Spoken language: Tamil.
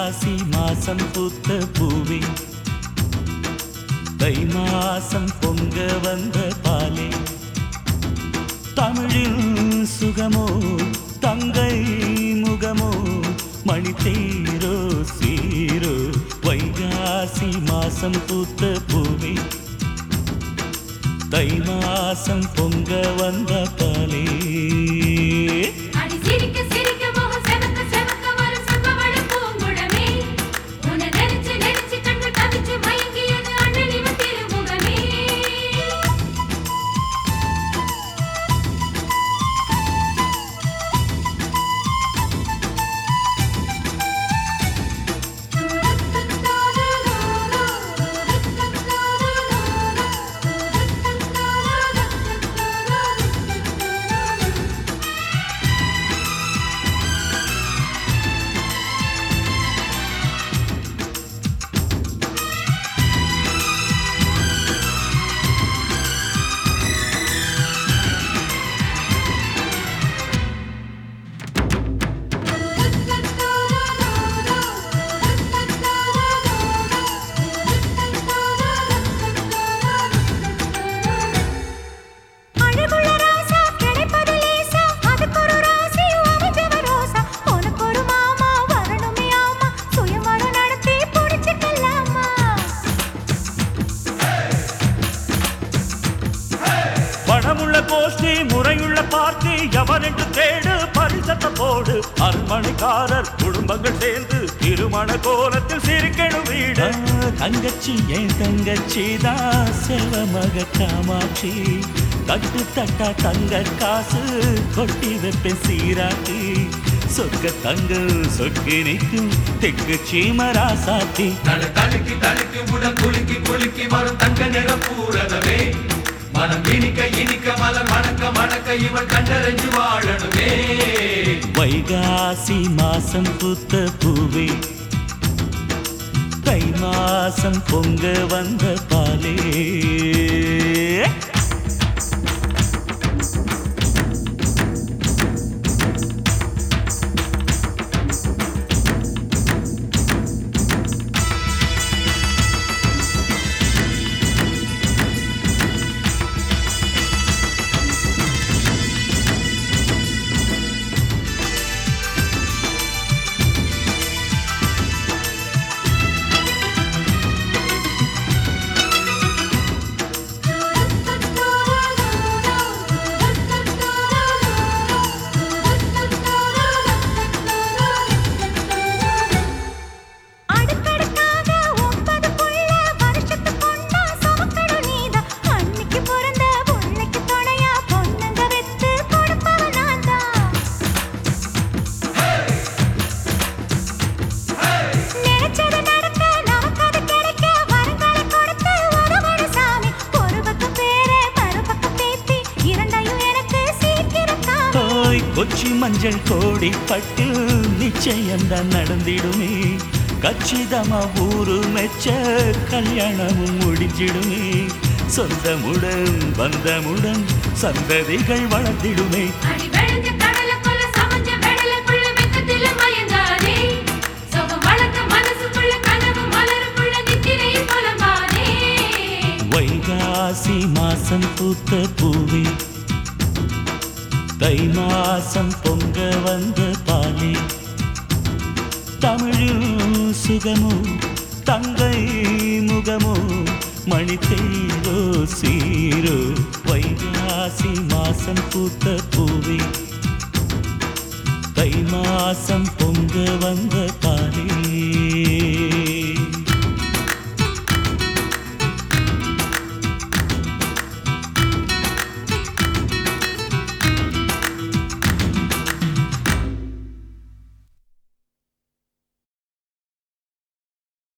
வைகாசி மாசம் பூத்த பூவே தை மாசம் பொங்க வந்த பாலே தமிழில் சுகமோ தங்கை முகமோ மணி தேரோ சீரோ வைகாசி மாசம் பூத்த பூவே தை மாசம் பொங்க வந்த பாலே அடி சிரிக்க சிரிக்க முகம் செவக்க செவக்க வரும் சங்கவள பூங்குழமே உன்னை நெரிச்சு நெரிச்சு கண்டு தவிச்சு மயங்கியது அண்ணன் இவன் திருமுகமே அழகுள்ள ராசா கிடைப்பது லேசா அதுக்கு ஒரு ராசி அமைஞ்சவ ரோசா உனக்கு ஒரு மாமா வரணுமே ஆமா சுயமரம் நடத்தி புடிச்சுக்கலாமா பணமுள்ள கோஷ்டி முறையுள்ள பார்ட்டி எவரென்று தேடு பரிசத்த போடு அரண்மனைக்காரர் குடும்பங்கள் சேர்ந்து திருமண கோலத்தில் சிரிக்கணும் வீடு தங்கச்சி என் தங்கச்சி தான் செல்வ மக காமாட்சி தட்டு தட்டா தங்க காசு கொட்டி வைப்பேன் சீராட்டி சொக்க தங்க சொக்கி நிற்கும் தெக்கு சீமரா சாத்தி தலை தடுக்கி தடுக்கி உடல் குலுக்கி குலுக்கி வரும் தங்க நிற பூரதமே மனம் இனிக்க இனிக்க மலர் மணக்க மணக்க இவள் கண்டறிஞ்சு வாழணுமே வைகாசி மாசம் பூத்த பூவே தை மாசம் பொங்க வந்த பாலே அடுக்கடுக்காக ஒன்பது புள்ள வருஷத்து பொண்ணா சுமக்கணும் நீதான் அன்னைக்கு பிறந்த புள்ளைக்கு துணையா பொண்ணுங்க வெத்து கொடுப்பவ நான் தான் நினைச்சது நடக்க நமக்கு அது கிடைக்க வரங்களை கொடுத்து உதவடு சாமி ஒரு பக்கம் பேரே மறுபக்கம் பேத்தி இரண்டையும் எனக்கு சீக்கிரம் காமி ஓய் கொச்சி மஞ்சள் கோடி பட்டு நிச்சயம்தான் நடந்திடுமே கச்சிதமா ஊரு மெச்ச கல்யாணமும் முடிஞ்சிடுமே சொந்தமுடன் பந்தமுடன் சந்ததிகள் வளர்ந்திடுமே அடி வெளுஞ்ச கடலுக்குள்ள சமைஞ்ச வெடலுக்குள்ள வெக்கத்தில மயங்காதே சுகம் வளர்த்த மனசுக்குள்ள கனவு மலருக்குள்ள நித்திரை புலம்பாதே வைகாசி மாசம் பூத்த பூவே தை மாசம் பொங்க வந்த பாலே தமிழில் சுகமோ தங்கை முகமோ மணி தேரோ சீரோ வைகாசி மாசம் பூத்த பூவே தை மாசம் பொங்க வந்த பாலே